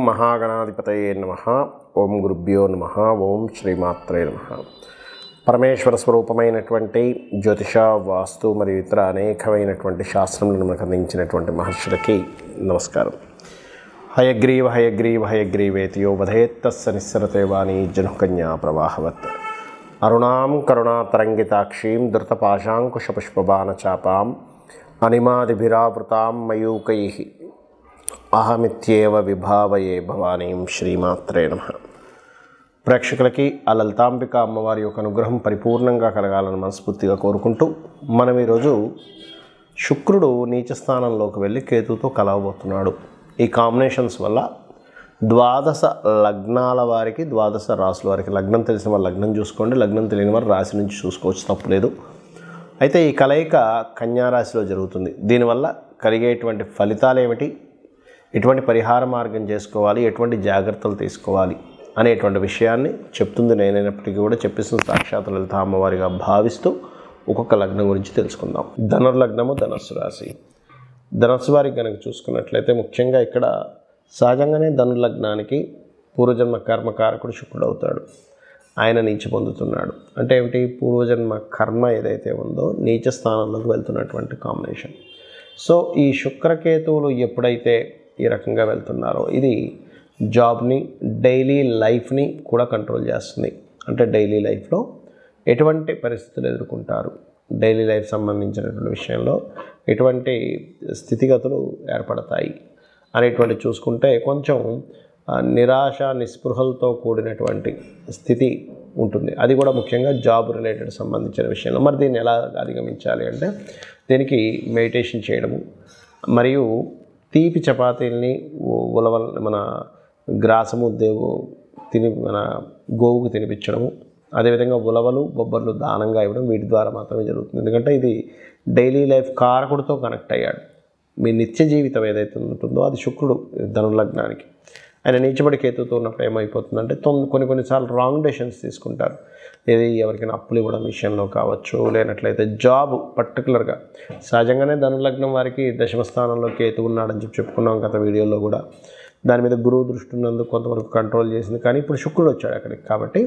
మహాగణాధిపతయే నమ ఓం గురుభ్యో నమ ఓం శ్రీమాత్రే నమ పరమేశ్వర స్వరూపమైనటువంటి జ్యోతిష వాస్తు మరియు ఇతర అనేకమైనటువంటి శాస్త్రములను మనకు అందించినటువంటి మహర్షులకి నమస్కారం హయగ్రీవ హయగ్రీవ హయగ్రీవేతియో వధేత్తస్స నిస్సరతే వాణి జనుకన్యా ప్రవాహవత్ అరుణాం కరుణాతరంగితాక్షీం ధృతపాశాంకుశపుష్పబాణచాపాం అనిమాదిభిరావృతాం మయూకై అహమిత్యేవ విభావయే భవానీం శ్రీమాత్రే నమ ప్రేక్షకులకి ఆ లలితాంబిక అమ్మవారి యొక్క అనుగ్రహం పరిపూర్ణంగా కలగాలని మనస్ఫూర్తిగా కోరుకుంటూ మనం ఈరోజు శుక్రుడు నీచ స్థానంలోకి వెళ్ళి కేతుతో కలవబోతున్నాడు ఈ కాంబినేషన్స్ వల్ల ద్వాదశ లగ్నాల వారికి ద్వాదశ రాసుల వారికి లగ్నం తెలిసిన వారు లగ్నం చూసుకోండి లగ్నం తెలియని వారు రాశి నుంచి చూసుకోవచ్చు తప్పులేదు అయితే ఈ కలయిక కన్యారాశిలో జరుగుతుంది దీనివల్ల కలిగేటువంటి ఫలితాలు ఏమిటి ఎటువంటి పరిహార మార్గం చేసుకోవాలి ఎటువంటి జాగ్రత్తలు తీసుకోవాలి అనేటువంటి విషయాన్ని చెప్తుంది నేనైనప్పటికీ కూడా చెప్పిస్తున్న సాక్షాత్ లలిత అమ్మవారిగా భావిస్తూ ఒక్కొక్క లగ్నం గురించి తెలుసుకుందాం ధనుర్లగ్నము ధనస్సు రాశి ధనస్సు వారికి కనుక చూసుకున్నట్లయితే ముఖ్యంగా ఇక్కడ సహజంగానే ధనుర్లగ్నానికి పూర్వజన్మ కర్మకారకుడు శుక్రుడు అవుతాడు ఆయన నీచ పొందుతున్నాడు అంటే ఏమిటి పూర్వజన్మ కర్మ ఏదైతే ఉందో నీచ స్థానంలోకి వెళ్తున్నటువంటి కాంబినేషన్ సో ఈ శుక్రకేతువులు ఎప్పుడైతే ఈ రకంగా వెళ్తున్నారో ఇది జాబ్ని డైలీ లైఫ్ని కూడా కంట్రోల్ చేస్తుంది అంటే డైలీ లైఫ్లో ఎటువంటి పరిస్థితులు ఎదుర్కొంటారు డైలీ లైఫ్ సంబంధించినటువంటి విషయంలో ఎటువంటి స్థితిగతులు ఏర్పడతాయి అనేటువంటి చూసుకుంటే కొంచెం ఆ, నిరాశ నిస్పృహలతో కూడినటువంటి స్థితి ఉంటుంది అది కూడా ముఖ్యంగా జాబ్ రిలేటెడ్ సంబంధించిన విషయంలో మరి దీన్ని ఎలా అధిగమించాలి అంటే దీనికి మెడిటేషన్ చేయడము మరియు తీపి చపాతీల్ని ఉ- ఉలవల్ మన గ్రాసము దేవు తిని మన గోవుకు తినిపించడము అదేవిధంగా ఉలవలు బొబ్బర్లు దానంగా ఇవ్వడం వీటి ద్వారా మాత్రమే జరుగుతుంది ఎందుకంటే ఇది డైలీ లైఫ్ కారకుడితో కనెక్ట్ అయ్యాడు మీ నిత్య జీవితం ఏదైతే ఉంటుందో అది శుక్రుడు ధనులగ్నానికి ఆయన నీచబడి కేతుతో ఉన్నప్పుడు ఏమైపోతుందంటే తొమ్మిది కొన్ని కొన్నిసార్లు రాంగ్ డెసిషన్స్ తీసుకుంటారు ఏది ఎవరికైనా అప్పులు ఇవ్వడం విషయంలో కావచ్చు లేనట్లయితే జాబ్ పర్టికులర్గా సహజంగానే ధనులగ్నం వారికి దశమ స్థానంలో కేతు ఉన్నాడని చెప్పి చెప్పుకున్నాం గత వీడియోలో కూడా దాని మీద గురువు దృష్టి ఉన్నందుకు కొంతవరకు కంట్రోల్ చేసింది కానీ ఇప్పుడు శుక్రుడు వచ్చాడు అక్కడికి కాబట్టి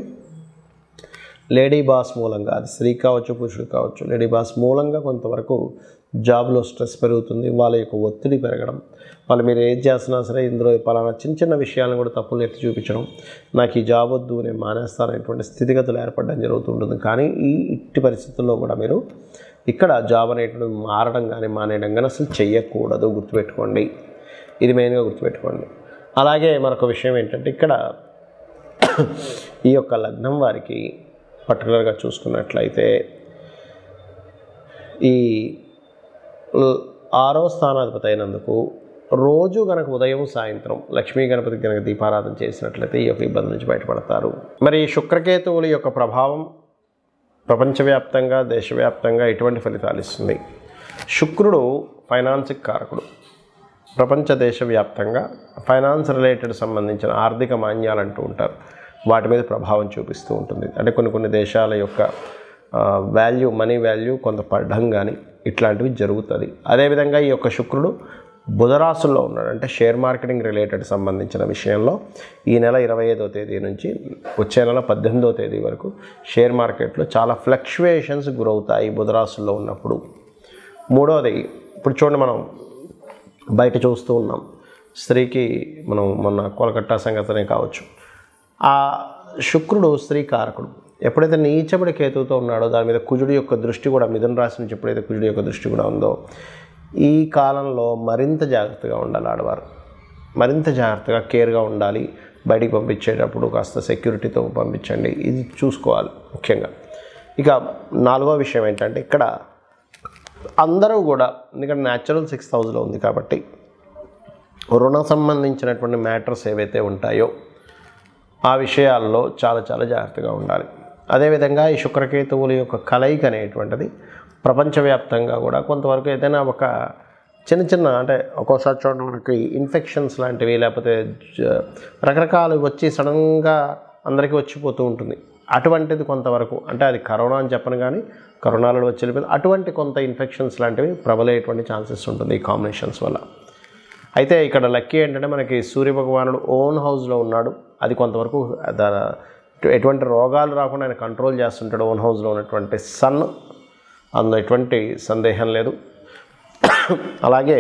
లేడీ బాస్ మూలంగా అది స్త్రీ కావచ్చు పురుషుడు కావచ్చు లేడీ బాస్ మూలంగా కొంతవరకు జాబ్లో స్ట్రెస్ పెరుగుతుంది వాళ్ళ యొక్క ఒత్తిడి పెరగడం వాళ్ళు మీరు ఏది చేస్తున్నా సరే ఇందులో పలానా చిన్న చిన్న విషయాలను కూడా తప్పులు ఎత్తి చూపించడం నాకు ఈ జాబ్ వద్దు నేను మానేస్తాననేటువంటి స్థితిగతులు ఏర్పడడం జరుగుతుంటుంది కానీ ఈ ఇట్టి పరిస్థితుల్లో కూడా మీరు ఇక్కడ జాబ్ అనేటువంటి మారడం కానీ మానేయడం కానీ అసలు చెయ్యకూడదు గుర్తుపెట్టుకోండి ఇది మెయిన్గా గుర్తుపెట్టుకోండి అలాగే మరొక విషయం ఏంటంటే ఇక్కడ ఈ యొక్క లగ్నం వారికి పర్టికులర్గా చూసుకున్నట్లయితే ఈ ల్- ఆరో స్థానాధిపతి అయినందుకు రోజు కనుక ఉదయం సాయంత్రం లక్ష్మీ గణపతికి కనుక దీపారాధన చేసినట్లయితే ఈ యొక్క ఇబ్బంది నుంచి బయటపడతారు మరి ఈ శుక్రకేతువుల యొక్క ప్రభావం ప్రపంచవ్యాప్తంగా దేశవ్యాప్తంగా ఎటువంటి ఫలితాలు ఇస్తుంది శుక్రుడు ఫైనాన్స్కి కారకుడు ప్రపంచ దేశవ్యాప్తంగా ఫైనాన్స్ రిలేటెడ్ సంబంధించిన ఆర్థిక మాన్యాలు అంటూ ఉంటారు వాటి మీద ప్రభావం చూపిస్తూ ఉంటుంది అంటే కొన్ని కొన్ని దేశాల యొక్క వాల్యూ మనీ వాల్యూ కొంత పడడం కానీ ఇట్లాంటివి జరుగుతుంది అదేవిధంగా ఈ యొక్క శుక్రుడు బుధరాశుల్లో ఉన్నాడు అంటే షేర్ మార్కెటింగ్ రిలేటెడ్ సంబంధించిన విషయంలో ఈ నెల ఇరవై ఐదో తేదీ నుంచి వచ్చే నెల పద్దెనిమిదో తేదీ వరకు షేర్ మార్కెట్లో చాలా ఫ్లక్చువేషన్స్ గురవుతాయి బుధరాశుల్లో ఉన్నప్పుడు మూడవది ఇప్పుడు చూడండి మనం బయట చూస్తూ ఉన్నాం స్త్రీకి మనం మొన్న కోలకట్టా సంగతనే కావచ్చు ఆ శుక్రుడు స్త్రీ కారకుడు ఎప్పుడైతే నీచబడి కేతువుతో ఉన్నాడో దాని మీద కుజుడి యొక్క దృష్టి కూడా మిథున రాశి నుంచి ఎప్పుడైతే కుజుడి యొక్క దృష్టి కూడా ఉందో ఈ కాలంలో మరింత జాగ్రత్తగా ఉండాలి ఆడవారు మరింత జాగ్రత్తగా కేర్గా ఉండాలి బయటికి పంపించేటప్పుడు కాస్త సెక్యూరిటీతో పంపించండి ఇది చూసుకోవాలి ముఖ్యంగా ఇక నాలుగో విషయం ఏంటంటే ఇక్కడ అందరూ కూడా ఎందుకంటే న్యాచురల్ సిక్స్ థౌజండ్లో ఉంది కాబట్టి రుణ సంబంధించినటువంటి మ్యాటర్స్ ఏవైతే ఉంటాయో ఆ విషయాల్లో చాలా చాలా జాగ్రత్తగా ఉండాలి అదేవిధంగా ఈ శుక్రకేతువుల యొక్క కలయిక అనేటువంటిది ప్రపంచవ్యాప్తంగా కూడా కొంతవరకు ఏదైనా ఒక చిన్న చిన్న అంటే ఒక్కోసారి చూడండి మనకి ఇన్ఫెక్షన్స్ లాంటివి లేకపోతే జ- రకరకాలు వచ్చి సడన్గా అందరికీ వచ్చిపోతూ ఉంటుంది అటువంటిది కొంతవరకు అంటే అది కరోనా అని చెప్పను కానీ కరోనాలో వచ్చి వెళ్ళిపోయింది అటువంటి కొంత ఇన్ఫెక్షన్స్ లాంటివి ప్రబలేటువంటి ఛాన్సెస్ ఉంటుంది ఈ కాంబినేషన్స్ వల్ల అయితే ఇక్కడ లక్కీ ఏంటంటే మనకి సూర్య భగవానుడు ఓన్ హౌస్లో ఉన్నాడు అది కొంతవరకు దా- ఎటువంటి రోగాలు రాకుండా ఆయన కంట్రోల్ చేస్తుంటాడు ఓన్ హౌస్లో ఉన్నటువంటి సన్ అందులో ఎటువంటి సందేహం లేదు అలాగే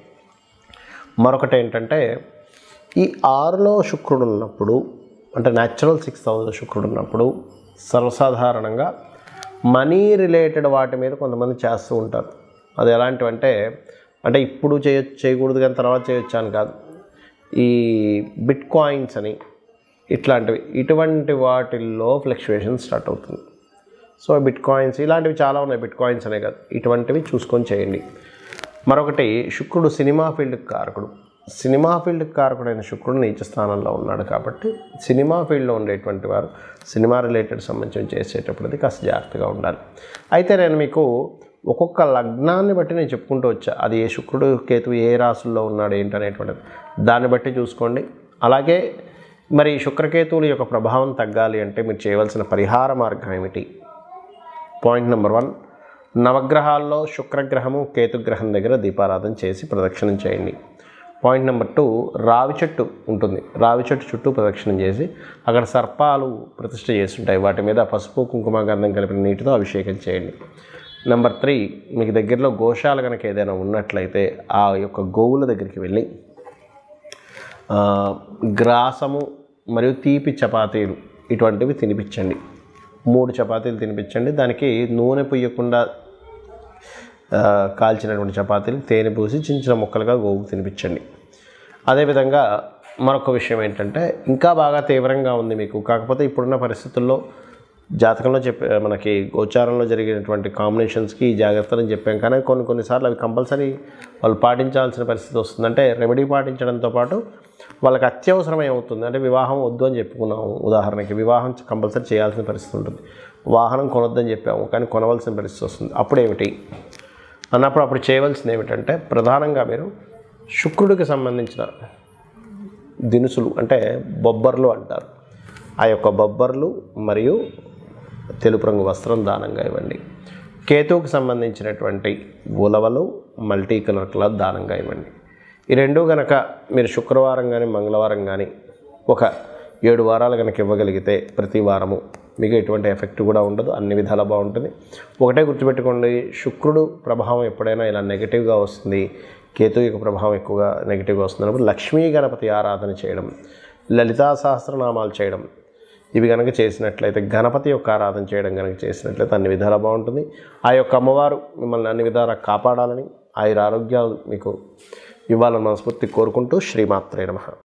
మరొకటి ఏంటంటే ఈ ఆరులో శుక్రుడు ఉన్నప్పుడు అంటే న్యాచురల్ సిక్స్ హౌస్లో శుక్రుడు ఉన్నప్పుడు సర్వసాధారణంగా మనీ రిలేటెడ్ వాటి మీద కొంతమంది చేస్తూ ఉంటారు అది ఎలాంటివంటే అంటే ఇప్పుడు చేయ చేయకూడదు కానీ తర్వాత చేయొచ్చు అని కాదు ఈ బిట్ కాయిన్స్ అని ఇట్లాంటివి ఇటువంటి వాటిల్లో ఫ్లక్చువేషన్ స్టార్ట్ అవుతుంది సో బిట్ కాయిన్స్ ఇలాంటివి చాలా ఉన్నాయి బిట్ కాయిన్స్ అనే కాదు ఇటువంటివి చూసుకొని చేయండి మరొకటి శుక్రుడు సినిమా ఫీల్డ్కి కారకుడు సినిమా ఫీల్డ్కి కారకుడైన శుక్రుడు నీచ స్థానంలో ఉన్నాడు కాబట్టి సినిమా ఫీల్డ్లో ఉండేటువంటి వారు సినిమా రిలేటెడ్ సంబంధించి చేసేటప్పుడు కాస్త జాగ్రత్తగా ఉండాలి అయితే నేను మీకు ఒక్కొక్క లగ్నాన్ని బట్టి నేను చెప్పుకుంటూ వచ్చా అది ఏ శుక్రుడు కేతువు ఏ రాసుల్లో ఉన్నాడు ఏంటనేటువంటిది దాన్ని బట్టి చూసుకోండి అలాగే మరి శుక్రకేతువుల యొక్క ప్రభావం తగ్గాలి అంటే మీరు చేయవలసిన పరిహార మార్గం ఏమిటి పాయింట్ నెంబర్ వన్ నవగ్రహాల్లో శుక్రగ్రహము కేతుగ్రహం దగ్గర దీపారాధన చేసి ప్రదక్షిణం చేయండి పాయింట్ నెంబర్ టూ రావి చెట్టు ఉంటుంది రావి చెట్టు చుట్టూ ప్రదక్షిణం చేసి అక్కడ సర్పాలు ప్రతిష్ఠ చేస్తుంటాయి వాటి మీద పసుపు కుంకుమ గంధం కలిపిన నీటితో అభిషేకం చేయండి నెంబర్ త్రీ మీకు దగ్గరలో గోశాల కనుక ఏదైనా ఉన్నట్లయితే ఆ యొక్క గోవుల దగ్గరికి వెళ్ళి ఆ, గ్రాసము మరియు తీపి చపాతీలు ఇటువంటివి తినిపించండి మూడు చపాతీలు తినిపించండి దానికి నూనె పుయ్యకుండా ఆ, కాల్చినటువంటి చపాతీలు తేనె పూసి చిన్న చిన్న ముక్కలుగా గోవుకు తినిపించండి అదేవిధంగా మరొక విషయం ఏంటంటే ఇంకా బాగా తీవ్రంగా ఉంది మీకు కాకపోతే ఇప్పుడున్న పరిస్థితుల్లో జాతకంలో చెప్పే మనకి గోచారంలో జరిగినటువంటి కాంబినేషన్స్కి ఈ జాగ్రత్తలని చెప్పాం కానీ కొన్ని కొన్నిసార్లు అవి కంపల్సరీ వాళ్ళు పాటించాల్సిన పరిస్థితి వస్తుంది అంటే రెమెడీ పాటించడంతో పాటు వాళ్ళకి అత్యవసరం ఏమవుతుంది అంటే వివాహం వద్దు అని చెప్పుకున్నాము ఉదాహరణకి వివాహం కంపల్సరీ చేయాల్సిన పరిస్థితి ఉంటుంది వాహనం కొనొద్దని చెప్పాము కానీ కొనవలసిన పరిస్థితి వస్తుంది అప్పుడు ఏమిటి అన్నప్పుడు అప్పుడు చేయవలసింది ఏమిటంటే ప్రధానంగా మీరు శుక్రుడికి సంబంధించిన దినుసులు అంటే బొబ్బర్లు అంటారు ఆ యొక్క బొబ్బర్లు మరియు తెలుపు రంగు వస్త్రం దానంగా ఇవ్వండి కేతువుకు సంబంధించినటువంటి ఉలవలు మల్టీ కలర్ క్లాత్ దానంగా ఇవ్వండి ఈ రెండు గనక మీరు శుక్రవారం కానీ మంగళవారం కానీ ఒక ఏడు వారాలు కనుక ఇవ్వగలిగితే ప్రతి వారము మీకు ఎటువంటి ఎఫెక్ట్ కూడా ఉండదు అన్ని విధాలా బాగుంటుంది ఒకటే గుర్తుపెట్టుకోండి శుక్రుడు ప్రభావం ఎప్పుడైనా ఇలా నెగిటివ్గా వస్తుంది కేతు యొక్క ప్రభావం ఎక్కువగా నెగిటివ్గా వస్తుంది అన్నప్పుడు లక్ష్మీ గణపతి ఆరాధన చేయడం లలితా సహస్రనామాలు చేయడం ఇవి కనుక చేసినట్లయితే గణపతి యొక్క ఆరాధన చేయడం కనుక చేసినట్లయితే అన్ని విధాలా బాగుంటుంది ఆ యొక్క అమ్మవారు మిమ్మల్ని అన్ని విధాలా కాపాడాలని ఆయుర ఆరోగ్యాలు మీకు ఇవ్వాలని మనస్ఫూర్తి కోరుకుంటూ శ్రీమాత్రే నమః